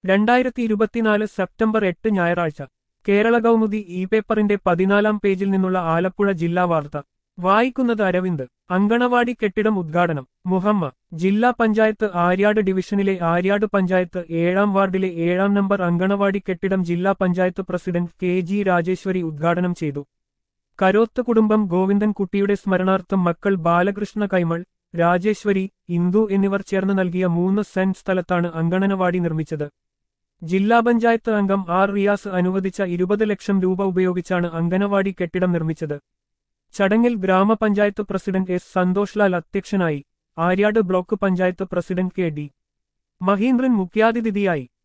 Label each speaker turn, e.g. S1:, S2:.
S1: രണ്ടായിരത്തി ഇരുപത്തിനാല് സെപ്റ്റംബർ എട്ട് ഞായറാഴ്ച കേരള കൗമുദി ഇ പേപ്പറിന്റെ പതിനാലാം പേജിൽ നിന്നുള്ള ആലപ്പുഴ ജില്ലാ വാർത്ത വായിക്കുന്നത് അരവിന്ദ് അങ്കണവാടി കെട്ടിടം ഉദ്ഘാടനം മുഹമ്മ ജില്ലാ പഞ്ചായത്ത് ആര്യാട് ഡിവിഷനിലെ ആര്യാട് പഞ്ചായത്ത് ഏഴാം വാർഡിലെ ഏഴാം നമ്പർ അങ്കണവാടി കെട്ടിടം ജില്ലാ panchayat president K G Rajeswari ഉദ്ഘാടനം ചെയ്തു കരോത്ത് കുടുംബം ഗോവിന്ദൻകുട്ടിയുടെ സ്മരണാർത്ഥം മക്കൾ ബാലകൃഷ്ണ കൈമൾ രാജേശ്വരി ഇന്ദു എന്നിവർ ചേർന്ന് നൽകിയ മൂന്ന് സെന്റ് സ്ഥലത്താണ് അങ്കണനവാടി നിർമ്മിച്ചത് ജില്ലാ പഞ്ചായത്ത് അംഗം ആർ റിയാസ് അനുവദിച്ച ഇരുപത് ലക്ഷം രൂപ ഉപയോഗിച്ചാണ് അങ്കനവാടി കെട്ടിടം നിർമ്മിച്ചത് ചടങ്ങിൽ ഗ്രാമപഞ്ചായത്ത് പ്രസിഡന്റ് എസ് സന്തോഷ് ലാൽ അധ്യക്ഷനായി Aryad block panchayat president K D Mahindran മുഖ്യാതിഥിയായി